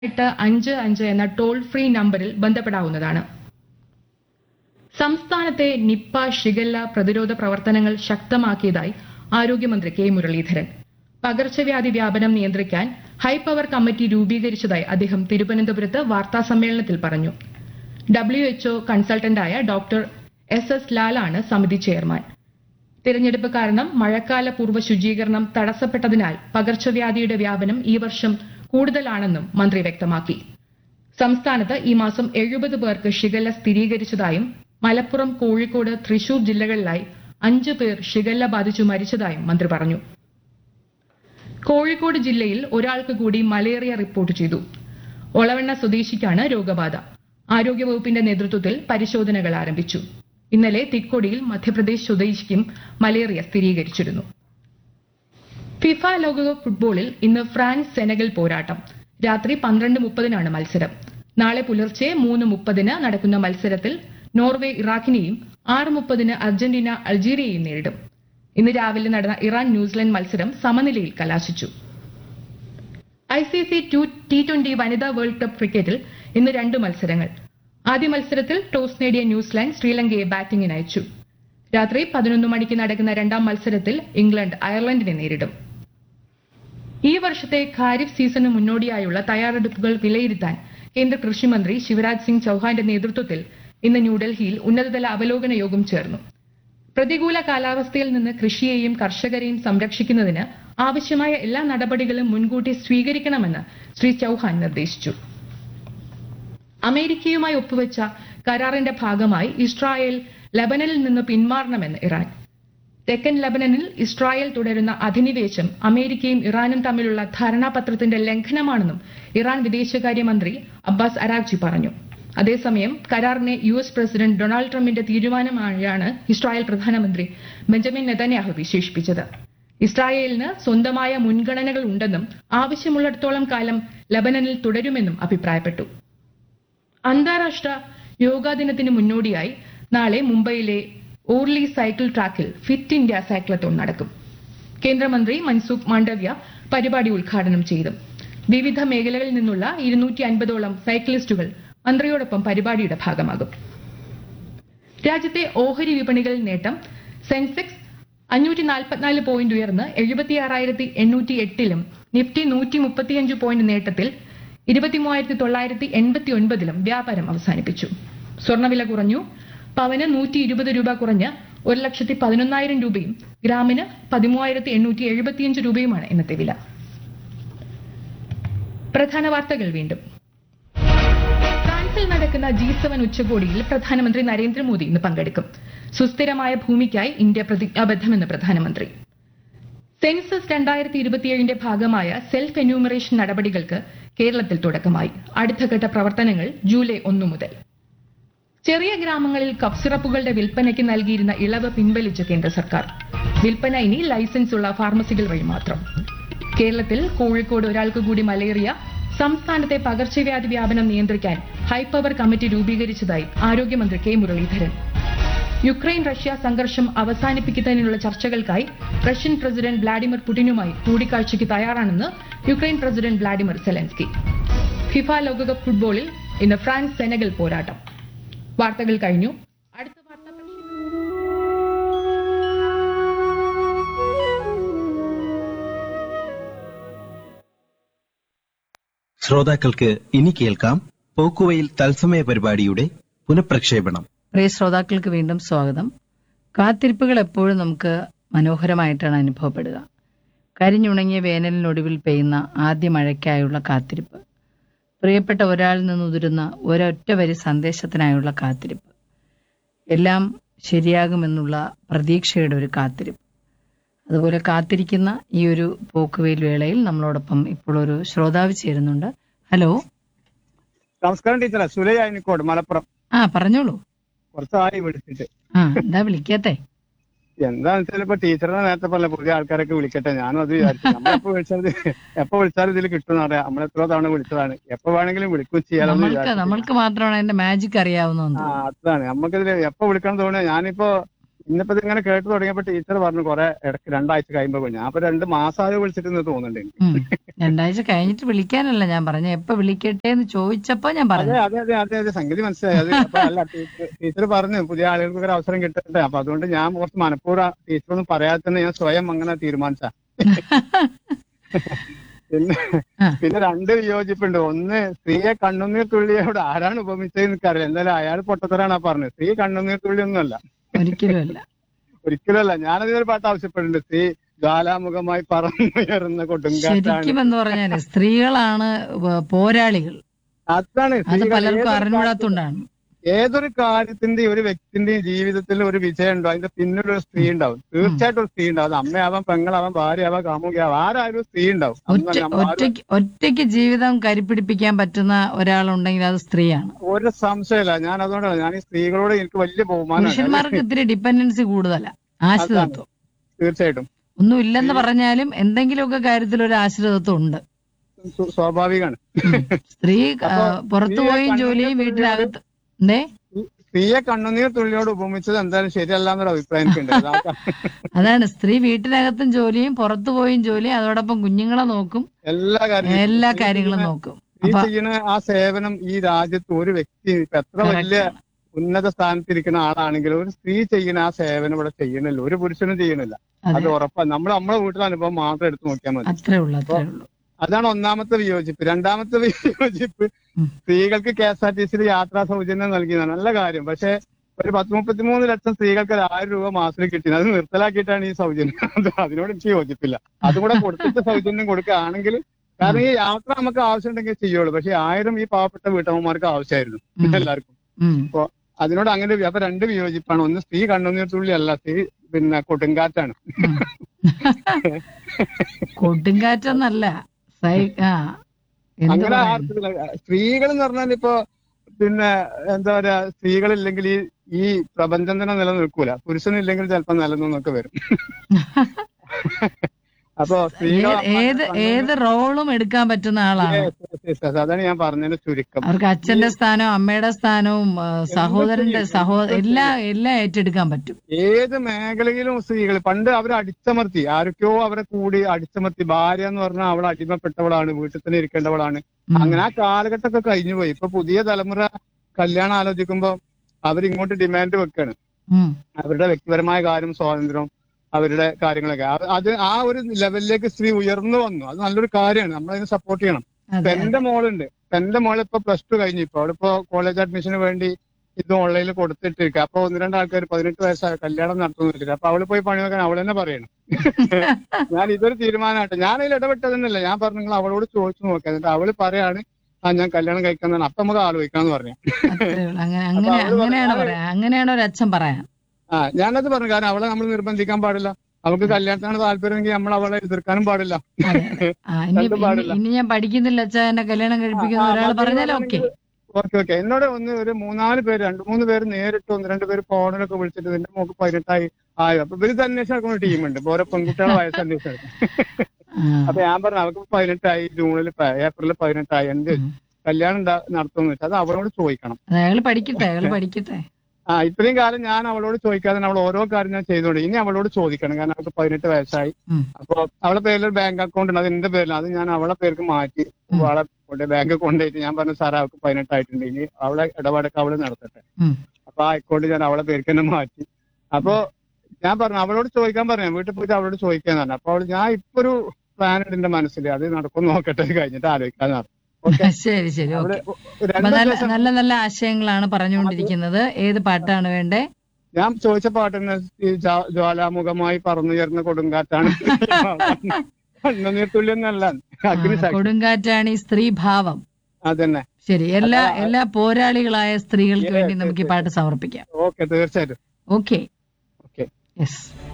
എട്ട് അഞ്ച് അഞ്ച് എന്ന ടോൾ ഫ്രീ നമ്പറിൽ ബന്ധപ്പെടാവുന്നതാണ് സംസ്ഥാനത്തെ നിപ്പ ഷിഗല്ല പ്രതിരോധ പ്രവർത്തനങ്ങൾ ശക്തമാക്കിയതായി ആരോഗ്യമന്ത്രി കെ മുരളീധരൻ പകർച്ചവ്യാധി വ്യാപനം നിയന്ത്രിക്കാൻ ഹൈപവർ കമ്മിറ്റി രൂപീകരിച്ചതായി അദ്ദേഹം തിരുവനന്തപുരത്ത് വാർത്താസമ്മേളനത്തിൽ പറഞ്ഞു ഡബ്ല്യു എച്ച്ഒ കൺസൾട്ടന്റായ ഡോക്ടർ എസ് എസ് ലാലാണ് സമിതി ചെയർമാൻ തിരഞ്ഞെടുപ്പ് കാരണം മഴക്കാല പൂർവ്വ ശുചീകരണം തടസ്സപ്പെട്ടതിനാൽ പകർച്ചവ്യാധിയുടെ വ്യാപനം ഈ വർഷം കൂടുതലാണെന്നും മന്ത്രി വ്യക്തമാക്കി സംസ്ഥാനത്ത് ഈ മാസം എഴുപത് പേർക്ക് ഷിഗല്ല സ്ഥിരീകരിച്ചതായും മലപ്പുറം കോഴിക്കോട് തൃശൂർ ജില്ലകളിലായി അഞ്ചു പേർ ഷിഗല്ല ബാധിച്ചു മരിച്ചതായും മന്ത്രി പറഞ്ഞു കോഴിക്കോട് ജില്ലയിൽ ഒരാൾക്ക് കൂടി മലേറിയ റിപ്പോർട്ട് ചെയ്തു ഒളവണ്ണ സ്വദേശിക്കാണ് രോഗബാധ ആരോഗ്യവകുപ്പിന്റെ നേതൃത്വത്തിൽ പരിശോധനകൾ ആരംഭിച്ചു ഇന്നലെ തിക്കോടിയിൽ മധ്യപ്രദേശ് സ്വദേശിക്കും മലേറിയ സ്ഥിരീകരിച്ചിരുന്നു ഫിഫ ലോകകപ്പ് ഫുട്ബോളിൽ ഇന്ന് ഫ്രാൻസ് സെനഗൽ പോരാട്ടം രാത്രി പന്ത്രണ്ട് മുപ്പതിനാണ് മത്സരം നാളെ പുലർച്ചെ മൂന്ന് മുപ്പതിന് നടക്കുന്ന മത്സരത്തിൽ നോർവേ ഇറാഖിനെയും ആറ് മുപ്പതിന് അർജന്റീന അൾജീരിയയെയും നേരിടും ഇന്ന് രാവിലെ നടന്ന ഇറാൻ ന്യൂസിലൻഡ് മത്സരം സമനിലയിൽ കലാശിച്ചു I C C two T twenty വനിതാ വേൾഡ് കപ്പ് ക്രിക്കറ്റിൽ ഇന്ന് രണ്ട് മത്സരങ്ങൾ ആദ്യ മത്സരത്തിൽ ടോസ് നേടിയ ന്യൂസിലാൻഡ് ശ്രീലങ്കയെ ബാറ്റിംഗിന് അയച്ചു രാത്രി പതിനൊന്ന് മണിക്ക് നടക്കുന്ന രണ്ടാം മത്സരത്തിൽ ഇംഗ്ലണ്ട് അയർലൻഡിനെ നേരിടും ഈ വർഷത്തെ ഖാരിഫ് സീസണിന് മുന്നോടിയായുള്ള തയ്യാറെടുപ്പുകൾ വിലയിരുത്താൻ കേന്ദ്ര കൃഷിമന്ത്രി ശിവരാജ് സിംഗ് ചൌഹാന്റെ നേതൃത്വത്തിൽ ഇന്ന് ന്യൂഡൽഹിയിൽ ഉന്നതതല അവലോകന യോഗം ചേർന്നു പ്രതികൂല കാലാവസ്ഥയിൽ നിന്ന് കൃഷിയെയും കർഷകരെയും സംരക്ഷിക്കുന്നതിന് ആവശ്യമായ എല്ലാ നടപടികളും മുൻകൂട്ടി സ്വീകരിക്കണമെന്ന് ശ്രീ ചൌഹാൻ നിർദ്ദേശിച്ചു അമേരിക്കയുമായി ഒപ്പുവെച്ച കരാറിന്റെ ഭാഗമായി ഇസ്രായേൽ ലബനനിൽ നിന്ന് പിന്മാറണമെന്ന് ഇറാൻ തെക്കൻ ലബനനിൽ ഇസ്രായേൽ തുടരുന്ന അധിനിവേശം അമേരിക്കയും ഇറാനും തമ്മിലുള്ള ധാരണാപത്രത്തിന്റെ ലംഘനമാണെന്നും ഇറാൻ വിദേശകാര്യമന്ത്രി അബ്ബാസ് അരാഗ്ചി പറഞ്ഞു അതേസമയം കരാറിനെ യു എസ് പ്രസിഡന്റ് ഡൊണാൾഡ് ട്രംപിന്റെ തീരുമാനമായാണ് ഇസ്രായേൽ പ്രധാനമന്ത്രി ബെഞ്ചമിൻ നെതന്യാഹു വിശേഷിപ്പിച്ചത് ഇസ്രായേലിന് സ്വന്തമായ മുൻഗണനകൾ ഉണ്ടെന്നും ആവശ്യമുള്ളിടത്തോളം കാലം ലബനനിൽ തുടരുമെന്നും അഭിപ്രായപ്പെട്ടു അന്താരാഷ്ട്ര യോഗാ ദിനത്തിന് മുന്നോടിയായി നാളെ മുംബൈയിലെ ഓർലി സൈക്കിൾ ട്രാക്കിൽ ഫിറ്റ് ഇന്ത്യ സൈക്ലത്തോൺ നടക്കും കേന്ദ്രമന്ത്രി മൻസുഖ് മാണ്ഡവ്യ പരിപാടി ഉദ്ഘാടനം ചെയ്തു വിവിധ മേഖലകളിൽ നിന്നുള്ള ഇരുന്നൂറ്റി അൻപതോളം സൈക്ലിസ്റ്റുകൾ മന്ത്രിയോടൊപ്പം പരിപാടിയുടെ ഭാഗമാകും രാജ്യത്തെ ഓഹരി വിപണികളിൽ നേട്ടം സെൻസെക്സ് അഞ്ഞൂറ്റി നാൽപ്പത്തിനാല് പോയിന്റ് ഉയർന്ന് എഴുപത്തിയാറായിരത്തി എണ്ണൂറ്റി എട്ടിലും നിഫ്റ്റി നൂറ്റി മുപ്പത്തിയഞ്ച് പോയിന്റ് നേട്ടത്തിൽ ഇരുപത്തിമൂവായിരത്തി തൊള്ളായിരത്തി എൺപത്തി ഒൻപതിലും വ്യാപാരം അവസാനിപ്പിച്ചു സ്വർണ്ണവില കുറഞ്ഞു പവന് നൂറ്റി ഇരുപത് രൂപ കുറഞ്ഞ് ഒരു ലക്ഷത്തി പതിനൊന്നായിരം രൂപയും ഗ്രാമിന് പതിമൂവായിരത്തി എണ്ണൂറ്റി എഴുപത്തിയഞ്ച് രൂപയുമാണ് ഇന്നത്തെ വില പ്രധാന വാർത്തകൾ വീണ്ടും ഫ്രാൻസിൽ നടക്കുന്ന ജി സെവൻ ഉച്ചകോടിയിൽ പ്രധാനമന്ത്രി നരേന്ദ്രമോദി ഇന്ന് പങ്കെടുക്കും സുസ്ഥിരമായ ഭൂമിക്കായി ഇന്ത്യ പ്രതിജ്ഞാബദ്ധമെന്ന് പ്രധാനമന്ത്രി സെൻസസ് രണ്ടായിരത്തി ഇരുപത്തിയേഴിന്റെ ഭാഗമായ സെൽഫ് എന്യൂമറേഷൻ നടപടികൾക്ക് കേരളത്തിൽ തുടക്കമായി അടുത്തഘട്ട പ്രവർത്തനങ്ങൾ ജൂലൈ ഒന്നു മുതൽ ചെറിയ ഗ്രാമങ്ങളിൽ കഫ്സിറപ്പുകളുടെ വിൽപ്പനയ്ക്ക് നൽകിയിരുന്ന ഇളവ് പിൻവലിച്ച കേന്ദ്ര സർക്കാർ വിൽപ്പന ഇനി ലൈസൻസ് ഉള്ള ഫാർമസികൾ വഴി മാത്രം കേരളത്തിൽ കോഴിക്കോട് ഒരാൾക്ക് കൂടി മലേറിയ സംസ്ഥാനത്തെ പകർച്ചവ്യാധി വ്യാപനം നിയന്ത്രിക്കാൻ ഹൈപവർ കമ്മിറ്റി രൂപീകരിച്ചതായി ആരോഗ്യമന്ത്രി കെ മുരളീധരൻ യുക്രൈൻ റഷ്യ സംഘർഷം അവസാനിപ്പിക്കുന്നതിനുള്ള ചർച്ചകൾക്കായി റഷ്യൻ പ്രസിഡന്റ് വ്ളാഡിമിർ പുടിനുമായി കൂടിക്കാഴ്ചയ്ക്ക് തയ്യാറാണെന്ന് Ukraine president Vladimir Zelensky FIFA ലോകകപ്പ് ഫുട്ബോളിൽ ഇന്ന് ഫ്രാൻസ് സെനഗൽ പോരാട്ടം വാർത്തകൾ കഴിഞ്ഞു അടുത്ത വാർത്ത ശ്രോതാക്കൾക്ക് ഇനി കേൾക്കാം പോക്കുവയിൽ തത്സമയ പരിപാടിയുടെ പുനഃപ്രക്ഷേപണം പ്രിയ ശ്രോതാക്കൾക്ക് വീണ്ടും സ്വാഗതം കാത്തിരിപ്പുകൾ എപ്പോഴും നമുക്ക് മനോഹരമായിട്ടാണ് അനുഭവപ്പെടുക കരിഞ്ഞുണങ്ങിയ വേനലിനൊടുവിൽ പെയ്യുന്ന ആദ്യ മഴയ്ക്കായുള്ള കാത്തിരിപ്പ് പ്രിയപ്പെട്ട ഒരാളിൽ നിന്നുതിരുന്ന ഒരൊറ്റ വരി സന്ദേശത്തിനായുള്ള കാത്തിരിപ്പ് എല്ലാം ശരിയാകുമെന്നുള്ള പ്രതീക്ഷയുടെ ഒരു കാത്തിരിപ്പ് അതുപോലെ കാത്തിരിക്കുന്ന ഈ ഒരു പോക്കുവെയിൽ വേളയിൽ നമ്മളോടൊപ്പം ഇപ്പോൾ ഒരു ശ്രോതാവ് ചേരുന്നുണ്ട് ഹലോ നമസ്കാരം ടീച്ചറെ സുലൈ അയനിക്കോട് മലപ്പുറം ആ പറഞ്ഞോളൂ കുറച്ചായി വിളിച്ചിട്ട് ആ എന്താ വിളിക്കാത്തെ എന്താന്ന് വെച്ചാൽ ഇപ്പൊ ടീച്ചറിനെ നേരത്തെ പറഞ്ഞ പുതിയ ആൾക്കാരൊക്കെ വിളിക്കട്ടെ ഞാനും അത് വിചാരിച്ചു നമ്മളെപ്പോ വിളിച്ചത് എപ്പോ വിളിച്ചാലും ഇതിൽ കിട്ടുമെന്ന് അറിയാം നമ്മൾ എത്ര തവണ വിളിച്ചതാണ് എപ്പോ വേണമെങ്കിലും വിളിക്കും ചെയ്യാമെന്ന് നമ്മൾക്ക് വിചാരിച്ചു നമ്മൾക്ക് മാത്രമാണ് അതിന്റെ മാജിക് അറിയാവുന്ന ആ അതാണ് നമുക്കിതിൽ എപ്പോ വിളിക്കണം തോന്നുക ഞാനിപ്പോ ഇന്നിപ്പോ ഇതിങ്ങനെ കേട്ട് തുടങ്ങിയപ്പോ ടീച്ചർ പറഞ്ഞു കുറെ ഇടയ്ക്ക് രണ്ടാഴ്ച കഴിയുമ്പോ ഞാൻ ഇപ്പൊ രണ്ട് മാസമായി വിളിച്ചിട്ട് തോന്നുന്നുണ്ട് എനിക്ക്. ഉം. രണ്ടാഴ്ച കഴിഞ്ഞിട്ട് വിളിക്കാനല്ല ഞാൻ പറഞ്ഞ എപ്പോ വിളിക്കട്ടെ എന്ന് ചോദിച്ചപ്പോ ഞാൻ അതെ പറഞ്ഞു അതെ അതെ അതെ അതെ സംഗതി മനസ്സിലായി അത് അപ്പൊ അല്ല ടീച്ചർ ടീച്ചർ പറഞ്ഞു പുതിയ ആളുകൾക്ക് ഒരു അവസരം കിട്ടട്ടെ അപ്പൊ അതുകൊണ്ട് ഞാൻ കുറച്ച് മനഃപൂർവ്വം ടീച്ചറൊന്നും പറയാതെ തന്നെ ഞാൻ സ്വയം അങ്ങനെ തീരുമാനിച്ച പിന്നെ ആ. പിന്നെ രണ്ട് വിയോജിപ്പുണ്ട് ഒന്ന് സ്ത്രീയെ കണ്ണുനീർ തുള്ളിയോട് ആരാണ് ഉപമിച്ചത് എനിക്കറിയില്ല എന്തായാലും അയാൾ പൊട്ടത്തരാണ് ആ പറഞ്ഞത് സ്ത്രീ കണ്ണുനീർ തുള്ളി ഒന്നുമല്ല ഒരിക്കലും അല്ല ഒരിക്കലല്ല ഞാനതിനൊരു പാട്ട് ആവശ്യപ്പെട്ടിട്ടുണ്ട് സ്ത്രീ ജ്വാലാമുഖമായി പറന്നുയർന്ന കൊടുങ്കാറ്റാണ് ശരിക്കും എന്ന് പറഞ്ഞാല് സ്ത്രീകളാണ് വ- പോരാളികൾ അതാണ് അത് സ്ത്രീകൾ പലർക്കും ഏതൊരു അറിഞ്ഞൂടാത്തോണ്ടാണ് ഏതൊരു കാര്യത്തിന്റെ ഒരു വ്യക്തിന്റെയും ജീവിതത്തിൽ ഒരു വിജയം ഉണ്ടോ അതിന്റെ പിന്നിലൊരു സ്ത്രീ ഉണ്ടാവും തീർച്ചയായിട്ടും ഒരു സ്ത്രീ ഉണ്ടാവും അത് അമ്മയാവാം പെങ്ങളാവാം ഭാര്യയാവാം കാമുകയാവാം ആരായാലും ഒരു സ്ത്രീ ഉണ്ടാവും ഒറ്റ അന്ന് നമ്മ ആരും ഒറ്റയ്ക്ക് ഒറ്റയ്ക്ക് ജീവിതം കരിപ്പിടിപ്പിക്കാൻ പറ്റുന്ന ഒരാളുണ്ടെങ്കിൽ അത് സ്ത്രീയാണ് ഒരു സംശയമില്ല ഞാൻ അതുകൊണ്ടാണ് ഞാൻ ഈ സ്ത്രീകളോട് എനിക്ക് വലിയ ബഹുമാനമാണ് പുരുഷന്മാർക്ക് ഇത്തിരി ഡിപ്പെൻഡൻസി കൂടുതല ആശ്രിതത്വം തീർച്ചയായിട്ടും ഒന്നും ഇല്ലെന്ന് പറഞ്ഞാലും എന്തെങ്കിലുമൊക്കെ കാര്യത്തിൽ ഒരു ആശ്രിതത്വം ഉണ്ട് സ്വ- സ്വാഭാവികമാണ് ഉം. സ്ത്രീ ആ, അപ്പൊ പുറത്തു സ്ത്രീയെ പോയും കണ്ണുനീർ ജോലിയും തുള്ളിയോട് വീട്ടിനകത്ത് എന്തേ ഈ സ്ത്രീയെ കണ്ണുനീർ തുള്ളിയോട് ഉപമിച്ചത് എന്തായാലും ശരിയല്ല എന്നൊരു അഭിപ്രായം എനിക്കുണ്ട് അതാ- അതാണ് സ്ത്രീ വീട്ടിനകത്തും ജോലിയും പുറത്തു പോയും ജോലിയും അതോടൊപ്പം കുഞ്ഞുങ്ങളെ നോക്കും എല്ലാ കാര്യങ്ങളും എല്ലാ സ്ത്രീ കാര്യങ്ങളും ചെയ്യുന്ന- നോക്കും സ്ത്രീ അപ്പൊ ചെയ്യുന്ന ആ സേവനം ഈ രാജ്യത്ത് ഒരു വ്യക്തി ഇപ്പൊ എത്ര വലിയ correct ആണ്. ഉന്നത സ്ഥാനത്തിരിക്കുന്ന ആളാണെങ്കിലും ഒരു സ്ത്രീ ചെയ്യുന്ന ആ സേവനം ഇവിടെ ചെയ്യണില്ല ഒരു പുരുഷനും ചെയ്യണില്ല അത് അതെ ഉറപ്പാണ് നമ്മൾ നമ്മളെ വീട്ടിലെ അനുഭവം മാത്രം എടുത്തു നോക്കിയാൽ മതി അത്രേ ഉള്ളൂ അത്രേ ഉള്ളൂ അതാണ് ഒന്നാമത്തെ വിയോജിപ്പ് രണ്ടാമത്തെ വിയോജിപ്പ് ഉം. സ്ത്രീകൾക്ക് കെ എസ് ആർ ടി സിയിൽ യാത്രാ സൗജന്യം നൽകിയതാണ് നല്ല കാര്യം പക്ഷെ ഒരു പത്ത് മുപ്പത്തിമൂന്ന് ലക്ഷം സ്ത്രീകൾക്ക് ഒരു ആയിരം രൂപ മാസത്തിൽ കിട്ടിയത് അത് നിർത്തലാക്കിയിട്ടാണ് ഈ സൗജന്യം അത് അതിനോട് എനിക്ക് യോജിപ്പില്ല അതും കൂടെ കൊടുത്തിട്ട് സൗജന്യം കൊടുക്കുകയാണെങ്കിൽ കാരണം ഈ യാത്ര നമുക്ക് ആവശ്യമുണ്ടെങ്കിൽ ചെയ്യുള്ളൂ പക്ഷെ ആയിരം ഈ പാവപ്പെട്ട വീട്ടമ്മമാർക്ക് ആവശ്യമായിരുന്നു ഉം. എല്ലാവർക്കും ഉം. അതിനോട് അങ്ങനെ വി- അപ്പൊ രണ്ട് വിയോജിപ്പാണ് ഒന്ന് സ്ത്രീ കണ്ണുനീർ തുള്ളി അല്ല സ്ത്രീ പിന്നെ കൊടുങ്കാറ്റാണ് ഉം. കൊടുങ്കാറ്റൊന്നല്ല സൈ ആ എന്ത് അങ്ങനെ പറയാൻ ആർക്കും സ്ത്രീകൾ എന്ന് പറഞ്ഞാൽ ഇപ്പൊ പിന്നെ എന്താ പറയാ സ്ത്രീകളില്ലെങ്കിൽ ഈ ഈ പ്രപഞ്ചം തന്നെ നിലനിൽക്കൂല പുരുഷനില്ലെങ്കിൽ ചിലപ്പോ നിലനിന്നൊക്കെ വരും അപ്പൊ സ്ത്രീകൾ ഏ- ഏത് ഏത് റോളും എടുക്കാൻ പറ്റുന്ന ആളാണ് Yes, yes, yes, yes. അതാണ് ഞാൻ പറഞ്ഞതിന്റെ ചുരുക്കം അവർക്ക് അച്ഛന്റെ സ്ഥാനവും അമ്മയുടെ സ്ഥാനവും ആ, സഹോദരന്റെ ചെയ്യും, സഹോ എന്തും എല്ലാം എല്ലാം ഏറ്റെടുക്കാൻ പറ്റും ഏത് മേഖലയിലും സ്ത്രീകൾ പണ്ട് അവരെ അടിച്ചമർത്തി ആരൊക്കെയോ അവരെ കൂടി അടിച്ചമർത്തി ഭാര്യ എന്ന് പറഞ്ഞാൽ അവൾ അടിമപ്പെട്ടവളാണ് വീട്ടിൽ തന്നെ ഇരിക്കേണ്ടവളാണ് ഉം. അങ്ങനെ ആ കാലഘട്ടമൊക്കെ കഴിഞ്ഞു പോയി ഇപ്പൊ പുതിയ തലമുറ കല്യാണം ആലോചിക്കുമ്പോ അവരിങ്ങോട്ട് ഡിമാൻഡ് വെക്കാണ് ഉം. അവരുടെ വ്യക്തിപരമായ കാര്യം സ്വാതന്ത്ര്യം അവരുടെ കാര്യങ്ങളൊക്കെ അത് അത് ആ ഒരു ലെവലിലേക്ക് സ്ത്രീ ഉയർന്നു വന്നു അത് നല്ലൊരു കാര്യമാണ് നമ്മളതിനെ സപ്പോർട്ട് ചെയ്യണം ഇപ്പൊ അതെ എന്റെ മോളുണ്ട് ഇപ്പൊ എന്റെ മോള് ഇപ്പൊ പ്ലസ് ടു കഴിഞ്ഞു ഇപ്പൊ അവളിപ്പോ കോളേജ് അഡ്മിഷന് വേണ്ടി ഇത് ഓൺലൈനിൽ കൊടുത്തിട്ടിരിക്കുക അപ്പൊ ഒന്ന് രണ്ട് ആൾക്കാർ പതിനെട്ട് വയസ്സായ കല്യാണം നടത്തുന്നില്ല അപ്പൊ അവള് പോയി പണി നോക്കാൻ അവൾ തന്നെ പറയണം ഞാൻ ഇതൊരു തീരുമാനമായിട്ട് ഞാൻ അതിൽ ഇടപെട്ടതെന്നല്ല ഞാൻ പറഞ്ഞു നിങ്ങൾ അവളോട് ചോദിച്ചു നോക്കാം എന്നിട്ട് അവള് പറയാണ് ആ ഞാൻ കല്യാണം കഴിക്കാന്നാണ് അപ്പൊ നമുക്ക് ആലോചിക്കാന്ന് പറഞ്ഞു അത്രേ ഉള്ളൂ. അങ്ങനെ അങ്ങനെ അവള് പറഞ്ഞു, അങ്ങനെയാണ് "ഞാന് പറയാ അങ്ങനെയാണ് ഒരു അച്ഛൻ പറയാൻ ആ ഞാനത് പറഞ്ഞു കാരണം അവളെ നമ്മൾ നിർബന്ധിക്കാൻ പാടില്ല അവൾക്ക് കല്യാണത്തിനാണ് താല്പര്യമെങ്കിൽ നമ്മൾ അവളെ എതിർക്കാനും പാടില്ല അതെ അതെ. ആ, ഇനി രണ്ടും ഇനി- പാടില്ല. ഇനി ഞാൻ പഠിക്കുന്നില്ല അച്ഛാ എന്നെ കല്യാണം കഴിപ്പിക്കുന്ന ആ, ഒരാൾ മറ്റേ പറഞ്ഞാൽ ഓക്കെ ഓക്കെ ഓക്കെ എന്നോട് ഒന്ന് ഒരു മൂന്നാല് പേര് രണ്ട് മൂന്ന് പേര് നേരിട്ട് ഒന്ന് രണ്ട് പേര് ഫോണിലൊക്കെ വിളിച്ചിട്ട് നിന്റെ മോക്ക് പതിനെട്ടായി ആയോ അപ്പൊ ഇവര് അന്വേഷണം നടക്കുന്ന ടീമുണ്ട് ഇപ്പൊ ഓരോ പെൺകുട്ടികളെ വയസ്സ് അന്വേഷണം അപ്പൊ ഞാൻ പറഞ്ഞു അവർക്ക് പതിനെട്ടായി ജൂണിൽ ഏപ്രിലിൽ പതിനെട്ടായി എന്ത് കല്യാണം ഉണ്ടാ- നടത്തുമെന്ന് വെച്ചാൽ അത് അവളോട് ചോദിക്കണം അയാൾ പഠിക്കട്ടെ അയാൾ പഠിക്കട്ടെ ആ ഇത്രയും കാലം ഞാൻ അവളോട് ചോദിക്കാതെ അവൾ ഓരോ കാര്യം ഞാൻ ചെയ്തോണ്ട് ഇനി അവളോട് ചോദിക്കണം കാരണം അവൾക്ക് പതിനെട്ട് വയസ്സായി ഉം. അപ്പൊ അവളെ പേരിൽ ഒരു ബാങ്ക് അക്കൗണ്ട് ഉണ്ട് അത് എന്റെ പേരിലാണ് അത് ഞാൻ അവളെ പേർക്ക് മാറ്റി ഉം. അവളെ കൊണ്ട് ബാങ്ക് കൊണ്ടുപോയിട്ട് ഞാൻ പറഞ്ഞു സാറേ അവൾക്ക് പതിനെട്ടായിട്ടുണ്ട് ഇനി അവളെ ഇടപാടൊക്കെ അവള് നടത്തട്ടെ ഉം. അപ്പൊ ആ അക്കൗണ്ട് ഞാൻ അവളെ പേർക്ക് തന്നെ മാറ്റി അപ്പൊ ഞാൻ പറഞ്ഞു അവളോട് ചോദിക്കാൻ പറഞ്ഞു വീട്ടിൽ പോയിട്ട് അവളോട് ചോദിക്കാൻ പറഞ്ഞു അപ്പൊ അവള് ഞാൻ ഇപ്പൊ ഒരു പ്ലാൻ ഉണ്ട് എന്റെ മനസ്സിൽ അത് നടക്കും നോക്കട്ടെ ഇത് കഴിഞ്ഞിട്ട് ആലോചിക്കാന്ന് പറഞ്ഞു ഓക്കെ ശരി ശരി അവള് ഓക്കെ രണ്ട് നല്ല ദിവസം നല്ല നല്ല ആശയങ്ങളാണ് പറഞ്ഞുകൊണ്ടിരിക്കുന്നത് ഏത് പാട്ടാണ് വേണ്ടേ ഞാൻ ചോദിച്ച പാട്ടിന് ഈ ജാ- ജ്വാലാമുഖമായി പറന്നുയർന്ന കൊടുങ്കാറ്റാണ് കണ്ണുനീർ തുല്യൊന്നല്ല അഗ്നിസാക്ഷി കൊടുങ്കാറ്റാണ് ഈ സ്ത്രീ ഭാവം അതന്നെ ശരി എല്ലാ എല്ലാ പോരാളികളായ സ്ത്രീകൾക്ക് വേണ്ടി നമുക്ക് ഈ പാട്ട് സമർപ്പിക്കാം ഓക്കെ തീർച്ചയായിട്ടും ഓക്കെ ഓക്കെ യെസ്